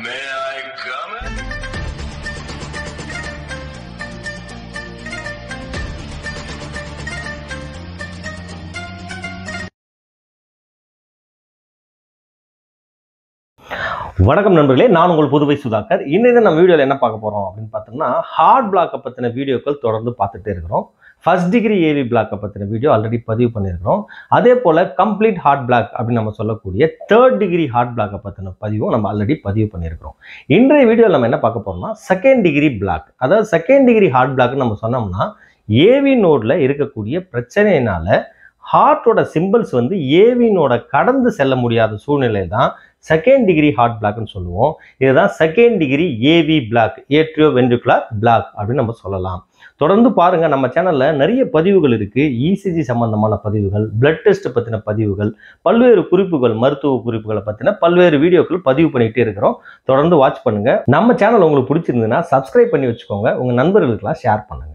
May I come in? வணக்கம் நண்பர்களே நான் உங்கள் புதுவை சுதாகர் இன்னைக்கு நம்ம வீடியோவில் என்ன பார்க்க போகிறோம் அப்படின்னு பார்த்தோம்னா ஹார்ட் பிளாக்கை பற்றின வீடியோக்கள் தொடர்ந்து பார்த்துட்டே இருக்கிறோம் ஃபர்ஸ்ட் டிகிரி ஏவி பிளாக்கை பற்றின வீடியோ ஆல்ரெடி பதிவு பண்ணியிருக்கிறோம் அதே போல் கம்ப்ளீட் ஹார்ட் பிளாக் அப்படின்னு நம்ம சொல்லக்கூடிய தேர்ட் டிகிரி ஹார்ட் பிளாக்கை பற்றின பதிவும் நம்ம ஆல்ரெடி பதிவு பண்ணியிருக்கிறோம் இன்றைய வீடியோவில் நம்ம என்ன பார்க்க போகிறோம்னா செகண்ட் டிகிரி பிளாக் அதாவது செகண்ட் டிகிரி ஹார்ட் பிளாக்னு நம்ம சொன்னோம்னா ஏவி நோடில் இருக்கக்கூடிய பிரச்சனையினால ஹார்ட்டோட சிம்பிள்ஸ் வந்து ஏவினோட கடந்து செல்ல முடியாத சூழ்நிலை தான் செகண்ட் டிகிரி ஹார்ட் பிளாக்னு சொல்லுவோம் இதுதான் second degree AV block atrio ventricular block அப்படின்னு நம்ம சொல்லலாம் தொடர்ந்து பாருங்க நம்ம சேனல்ல நிறைய பதிவுகள் இருக்கு இசிஜி சம்பந்தமான பதிவுகள் பிளட் டெஸ்ட் பத்தின பதிவுகள் பல்வேறு குறிப்புகள் மருத்துவ குறிப்புகளை பத்தின பல்வேறு வீடியோக்கள் பதிவு பண்ணிக்கிட்டே இருக்கிறோம் தொடர்ந்து வாட்ச் பண்ணுங்க நம்ம சேனல் உங்களுக்கு பிடிச்சிருந்ததுன்னா சப்ஸ்கிரைப் பண்ணி வச்சுக்கோங்க உங்க நண்பர்களுக்கெல்லாம் ஷேர் பண்ணுங்க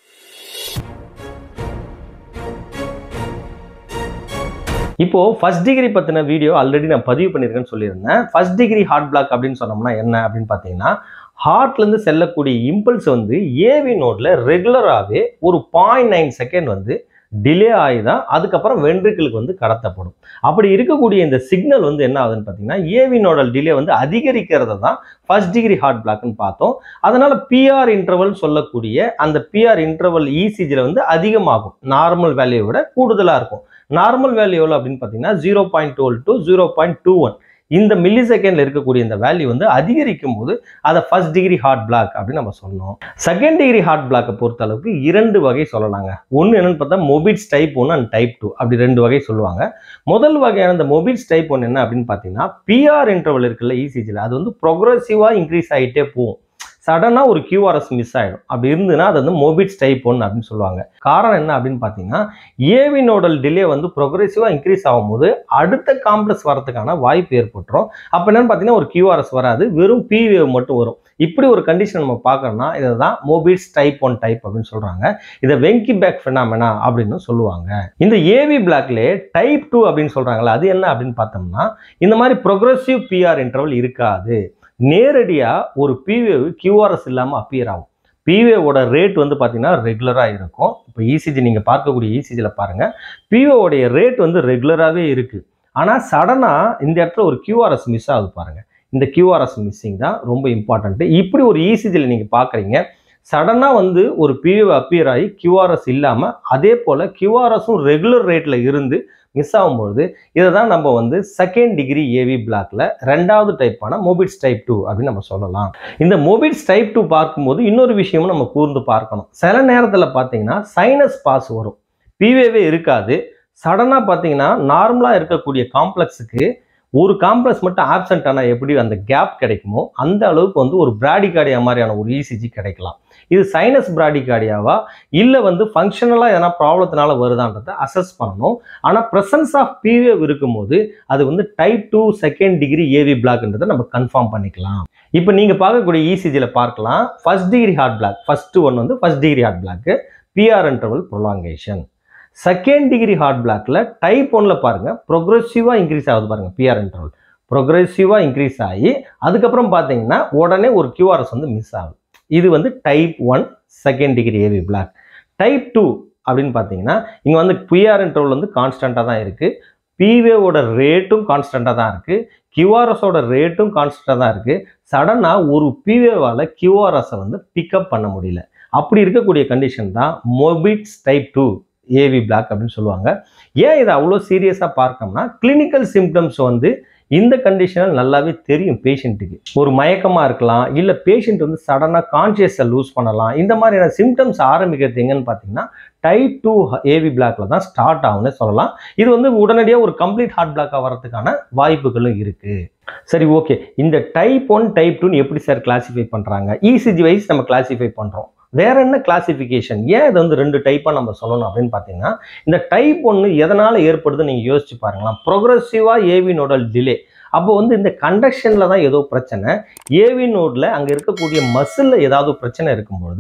இப்போ ஃபர்ஸ்ட் டிகிரி பற்றின வீடியோ ஆல்ரெடி நான் பதிவு பண்ணியிருக்கேன்னு சொல்லியிருந்தேன் ஃபர்ஸ்ட் டிகிரி ஹார்ட் பிளாக் அப்படின்னு சொன்னோம்னா என்ன அப்படின்னு பார்த்தீங்கன்னா ஹார்ட்லேருந்து செல்லக்கூடிய இம்பல்ஸ் வந்து ஏவி நோட்டில் ரெகுலராகவே ஒரு பாயிண்ட் நைன் செகண்ட் வந்து டிலே ஆகி தான் அதுக்கப்புறம் வென்ட்ரிக்கிளுக்கு வந்து கடத்தப்படும் அப்படி இருக்கக்கூடிய இந்த சிக்னல் வந்து என்ன ஆகுதுன்னு பார்த்தீங்கன்னா ஏவி நோடல் டிலே வந்து அதிகரிக்கிறத தான் ஃபர்ஸ்ட் டிகிரி ஹார்ட் பிளாக்னு பார்த்தோம் அதனால பிஆர் இன்டர்வல் சொல்லக்கூடிய அந்த பிஆர் இன்டர்வல் இசிஜியில் வந்து அதிகமாகும் நார்மல் வேல்யூவை விட கூடுதலாக இருக்கும் நார்மல் வேல்யூ எவ்வளோ அப்படின்னு பார்த்தீங்கன்னா zero point twelve to zero point two one இந்த மில்லி செகண்டில் இருக்கக்கூடிய இந்த வேல்யூ வந்து அதிகரிக்கும் போது அதை ஃபர்ஸ்ட் டிகிரி ஹார்ட் பிளாக் அப்படின்னு நம்ம சொன்னோம் செகண்ட் டிகிரி ஹார்ட் பிளாக்கை பொறுத்த அளவுக்கு இரண்டு வகை சொல்லலாங்க ஒன்று என்னன்னு பார்த்தா மொபிட்ஸ் டைப் ஒன்று அண்ட் டைப் டூ அப்படி ரெண்டு வகை சொல்லுவாங்க முதல் வகையான இந்த மொபிட்ஸ் டைப் ஒன்று என்ன அப்படின்னு பார்த்தீங்கன்னா பிஆர் இன்டர்வல் இருக்குல்ல இசிஜியில் அது வந்து ப்ரொக்ரெசிவாக இன்க்ரீஸ் ஆகிட்டே போகும் சடனாக ஒரு கியூஆர்எஸ் மிஸ் ஆகிடும் அப்படி இருந்ததுன்னா அது வந்து மோபிட்ஸ் டைப் ஒன் அப்படின்னு சொல்லுவாங்க காரணம் என்ன அப்படின்னு பார்த்தீங்கன்னா ஏவி நோடல் டிலே வந்து ப்ரொக்ரெசிவாக இன்க்ரீஸ் ஆகும்போது அடுத்த காம்ப்ளெக்ஸ் வரதுக்கான வாய்ப்பு ஏற்பட்டுரும் அப்போ என்னன்னு பார்த்தீங்கன்னா ஒரு கியூஆர்எஸ் வராது வெறும் பி வேவ் மட்டும் வரும் இப்படி ஒரு கண்டிஷன் நம்ம பார்க்கறோம்னா இதை தான் மோபிட்ஸ் டைப் ஒன் டைப் அப்படின்னு சொல்கிறாங்க இதை வெங்கி பேக் ஃபினாமினா அப்படின்னு சொல்லுவாங்க இந்த ஏவி பிளாக்லே டைப் டூ அப்படின்னு சொல்கிறாங்களா அது என்ன அப்படின்னு பார்த்தோம்னா இந்த மாதிரி ப்ரொக்ரெசிவ் பிஆர் இன்டர்வல் இருக்காது நேரடியாக ஒரு பிவேவ் கியூஆர்எஸ் இல்லாமல் அப்பியர் ஆகும் பிவேவோட ரேட் வந்து பார்த்தீங்கன்னா ரெகுலராக இருக்கும் இப்போ இசிஜி நீங்கள் பார்க்கக்கூடிய இசிஜியில் பாருங்கள் பிவேவோடைய ரேட் வந்து ரெகுலராகவே இருக்குது ஆனால் சடனாக இந்த இடத்துல ஒரு கியூஆர்எஸ் மிஸ் ஆகுது பாருங்கள் இந்த கியூஆர்எஸ் மிஸ்ஸிங் தான் ரொம்ப இம்பார்ட்டண்ட்டு இப்படி ஒரு இசிஜியில் நீங்கள் பார்க்குறீங்க சடனாக வந்து ஒரு பிவேவ் அப்பியர் ஆகி கியூஆர்எஸ் இல்லாமல் அதே போல் கியூஆர்எஸும் ரெகுலர் ரேட்டில் இருந்து மிஸ் ஆகும்பொழுது இதை தான் நம்ம வந்து செகண்ட் டிகிரி ஏவி பிளாக்ல ரெண்டாவது டைப்பான மோபிட்ஸ் டைப் டூ அப்படின்னு நம்ம சொல்லலாம் இந்த மோபிட்ஸ் டைப் டூ பார்க்கும்போது இன்னொரு விஷயமும் நம்ம கூர்ந்து பார்க்கணும் சில நேரத்தில் பார்த்தீங்கன்னா சைனஸ் பாஸ் வரும் பிவேவே இருக்காது சடனாக பார்த்தீங்கன்னா நார்மலாக இருக்கக்கூடிய காம்ப்ளெக்ஸுக்கு ஒரு காம்ப்ளெக்ஸ் மட்டும் ஆப்சென்ட் ஆனால் எப்படி அந்த கேப் கிடைக்குமோ அந்த அளவுக்கு வந்து ஒரு பிராடிகார்டியா மாதிரியான ஒரு இசிஜி கிடைக்கலாம் இது சைனஸ் பிராடிகார்டியாவா இல்லை வந்து ஃபங்க்ஷனலாக எதனா ப்ராப்ளத்தினால வருதான்றதை அசஸ் பண்ணணும் ஆனால் ப்ரெசன்ஸ் ஆஃப் பிவேவ் இருக்கும்போது அது வந்து type two second degree AV பிளாக்ன்றதை நம்ம கன்ஃபார்ம் பண்ணிக்கலாம் இப்போ நீங்கள் பார்க்கக்கூடிய இசிஜியில் பார்க்கலாம் first degree heart block first one வந்து first degree heart block PR interval prolongation second degree heart பிளாக்ல டைப் ஒன்ல பாருங்க ப்ரொக்ரெசிவாக இன்க்ரீஸ் ஆகுது பாருங்க பிஆர் இன்டர்வல் ப்ரொக்ரெசிவாக இன்க்ரீஸ் ஆகி அதுக்கப்புறம் பார்த்தீங்கன்னா உடனே ஒரு கியூஆர்எஸ் வந்து மிஸ் ஆகுது இது வந்து type one second degree AV block type two அப்படின்னு பார்த்தீங்கன்னா இங்கே வந்து பிஆர் இன்டர்வல் வந்து கான்ஸ்டண்ட்டாக தான் இருக்குது பிவேவோட ரேட்டும் கான்ஸ்டண்ட்டாக தான் இருக்குது கியூஆர்எஸோட ரேட்டும் கான்ஸ்டண்ட்டாக தான் இருக்குது சடனாக ஒரு பிவேவால் கியூஆர்எஸை வந்து பிக்கப் பண்ண முடியல அப்படி இருக்கக்கூடிய கண்டிஷன் தான் Mobitz type two AV block அப்படின்னு சொல்லுவாங்க ஏன் இதை அவ்வளோ சீரியஸாக பார்க்கணும்னா கிளினிக்கல் சிம்டம்ஸ் வந்து இந்த கண்டிஷனில் நல்லாவே தெரியும் பேஷண்ட்டுக்கு ஒரு மயக்கமாக இருக்கலாம் இல்லை பேஷண்ட் வந்து சடனாக கான்சியஸை லூஸ் பண்ணலாம் இந்த மாதிரியான சிம்டம்ஸ் ஆரம்பிக்கிறது எங்கன்னு பார்த்தீங்கன்னா டைப் டூ ஏவி பிளாக்ல தான் ஸ்டார்ட் ஆகும்னு சொல்லலாம் இது வந்து உடனடியாக ஒரு கம்ப்ளீட் ஹார்ட் பிளாக்காக வரதுக்கான வாய்ப்புகளும் இருக்குது சரி ஓகே இந்த டைப் ஒன் டைப் டூன்னு எப்படி சார் கிளாசிஃபை பண்ணுறாங்க இசிஜி வைஸ் நம்ம கிளாசிஃபை பண்ணுறோம் வேற என்ன கிளாசிஃபிகேஷன் ஏன் இது வந்து ரெண்டு டைப்பாக நம்ம சொல்லணும் அப்படின்னு பார்த்தீங்கன்னா இந்த டைப் ஒன்று எதனால் ஏற்படுதுன்னு நீங்கள் யோசிச்சு பாருங்களா ப்ரொக்ரெசிவாக ஏவி நோடல் டிலே அப்போ வந்து இந்த கண்டக்ஷனில் தான் ஏதோ பிரச்சனை ஏவி நோடில் அங்கே இருக்கக்கூடிய மசிலில் ஏதாவது பிரச்சனை இருக்கும்பொழுது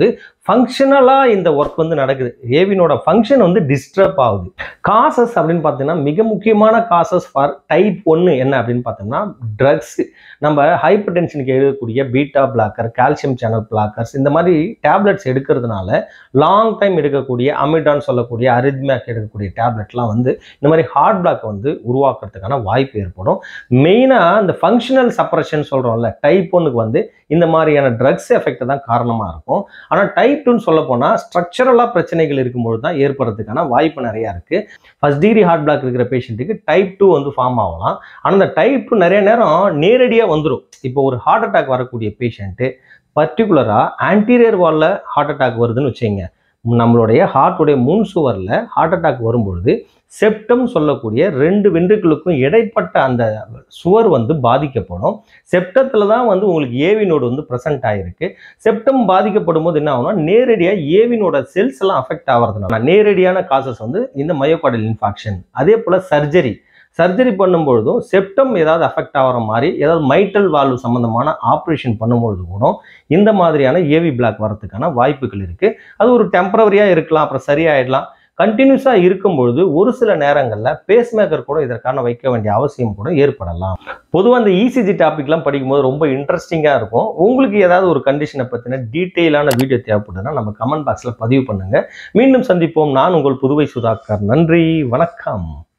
ஃபங்க்ஷனலாக இந்த ஒர்க் வந்து நடக்குது ஏவினோட ஃபங்க்ஷன் வந்து டிஸ்டர்ப் ஆகுது காசஸ் அப்படின்னு பார்த்தீங்கன்னா மிக முக்கியமான காசஸ் ஃபார் டைப் ஒன்று என்ன அப்படின்னு பார்த்தோம்னா ட்ரக்ஸ் நம்ம ஹைப்பர் டென்ஷனுக்கு எடுக்கக்கூடிய beta blocker calcium channel blockers இந்த மாதிரி டேப்லெட்ஸ் எடுக்கிறதுனால லாங் டைம் எடுக்கக்கூடிய அமிடான் சொல்லக்கூடிய அரித்மியாக்கு எடுக்கக்கூடிய டேப்லெட்லாம் வந்து இந்த மாதிரி ஹார்ட் பிளாக் வந்து உருவாக்குறதுக்கான வாய்ப்பு ஏற்படும் மெயினாக இந்த ஃபங்க்ஷனல் சப்ரஷன் சொல்கிறோம்ல டைப் ஒன்றுக்கு வந்து இந்த மாதிரியான ட்ரக்ஸ் எஃபெக்ட் தான் காரணமாக இருக்கும் ஆனால் டைப் டூன்னு சொல்ல போனால் ஸ்ட்ரக்சரலாக பிரச்சனைகள் இருக்கும்போது தான் ஏற்படுறதுக்கான வாய்ப்பு நிறையா இருக்குது ஃபர்ஸ்ட் டிகிரி ஹார்ட் பிளாக் இருக்கிற பேஷண்ட்டுக்கு டைப் டூ வந்து ஃபார்ம் ஆகலாம் ஆனால் அந்த டைப் டூ நிறைய நேரம் நேரடியாக வந்துடும் இப்போ ஒரு ஹார்ட் அட்டாக் வரக்கூடிய பேஷண்ட்டு பர்டிகுலராக ஆன்டீரியர் வாலில் ஹார்ட் அட்டாக் வருதுன்னு வச்சுங்க நம்மளுடைய ஹார்ட்டுடைய முன் சுவரில் ஹார்ட் அட்டாக் வரும்பொழுது செப்டம் சொல்லக்கூடிய ரெண்டு வென்ட்ருக்களுக்கும் இடைப்பட்ட அந்த சுவர் வந்து பாதிக்கப்படும் செப்டத்தில் தான் வந்து உங்களுக்கு ஏவினோடு வந்து ப்ரெசென்ட் ஆகிருக்கு செப்டம் பாதிக்கப்படும் போது என்ன ஆகும்னா நேரடியாக ஏவினோட செல்ஸ் எல்லாம் அஃபெக்ட் ஆகிறதுனால நேரடியான காசஸ் வந்து இந்த மயோகார்டல் இன்ஃபாக்ஷன் அதே போல் சர்ஜரி சர்ஜரி பண்ணும்பொழுதும் செப்டம் ஏதாவது அஃபெக்ட் ஆகிற மாதிரி ஏதாவது மைட்டல் வால்வு சம்மந்தமான ஆப்ரேஷன் பண்ணும்பொழுது கூட இந்த மாதிரியான ஏவி பிளாக் வரதுக்கான வாய்ப்புகள் இருக்குது அது ஒரு டெம்பரவரியாக இருக்கலாம் அப்புறம் சரியாயிடலாம் கண்டினியூஸாக இருக்கும்பொழுது ஒரு சில நேரங்களில் பேஸ்மேக்கர் கூட இதற்கான வைக்க வேண்டிய அவசியம் கூட ஏற்படலாம் பொதுவாக அந்த இசிஜி டாபிக்லாம் படிக்கும்போது ரொம்ப இன்ட்ரெஸ்டிங்காக இருக்கும் உங்களுக்கு ஏதாவது ஒரு கண்டிஷனை பற்றின டீட்டெயிலான வீடியோ தேவைப்படுதுன்னா நம்ம கமெண்ட் பாக்ஸில் பதிவு பண்ணுங்கள் மீண்டும் சந்திப்போம் நான் உங்கள் புதுவை சுதாகர் நன்றி வணக்கம்